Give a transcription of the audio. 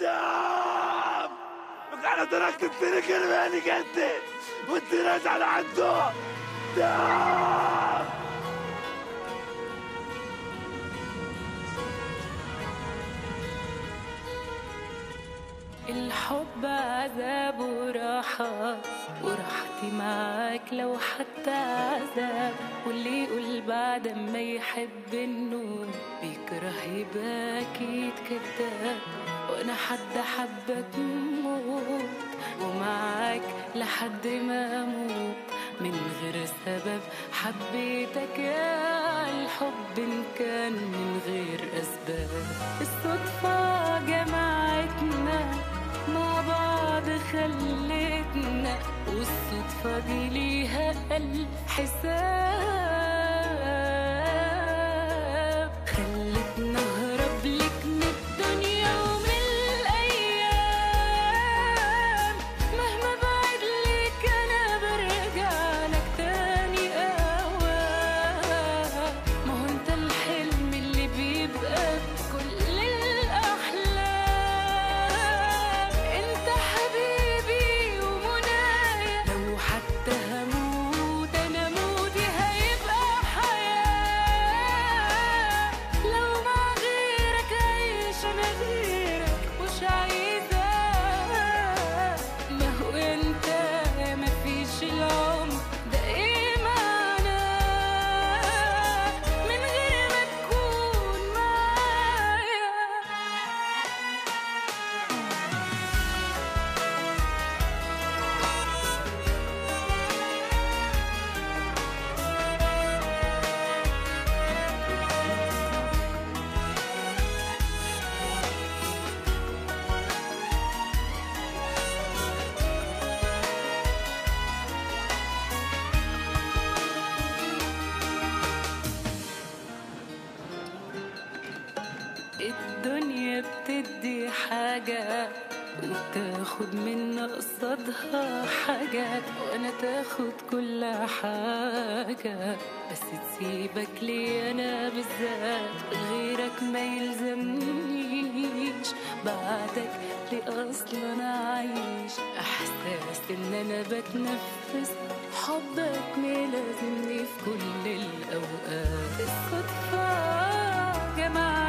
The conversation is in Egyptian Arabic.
دام انا تركت الطريق المالي قدي وانت راجع لعنده دام الحب عذاب وراحة وراحتي معاك لو حتى عذاب واللي يقول بعد ما يحب انه بيكره يبقى اكيد كداب وانا حد حبك موت ومعاك لحد ما اموت من غير سبب حبيتك يا الحب ان كان من غير اسباب الصدفة جمعتنا مع بعض خلتنا والصدفة دي ليها الحساب خلتنا اهرب لك من الدنيا ومن الايام مهما بعد ليك انا برجع لك تاني اوام ما هو انت الحلم اللي بيبقى بكل الاحلام انت حبيبي ومنايا لو حتى هموت انا موتي هيبقى حياه لو مع غيرك عايش انا غيرك مش عايزه ما هو انت ما فيش العمر ده ايه معناه من غير ما تكون معايا الدنيا بتدي حاجة وتاخد منا قصادها حاجات وانا تاخد كل حاجة بس تسيبك لي انا بالذات غيرك ما يلزمنيش بعدك لي اصلا عايش احساس ان انا بتنفس حبك ملازمني في كل الاوقات الصدفة جمعت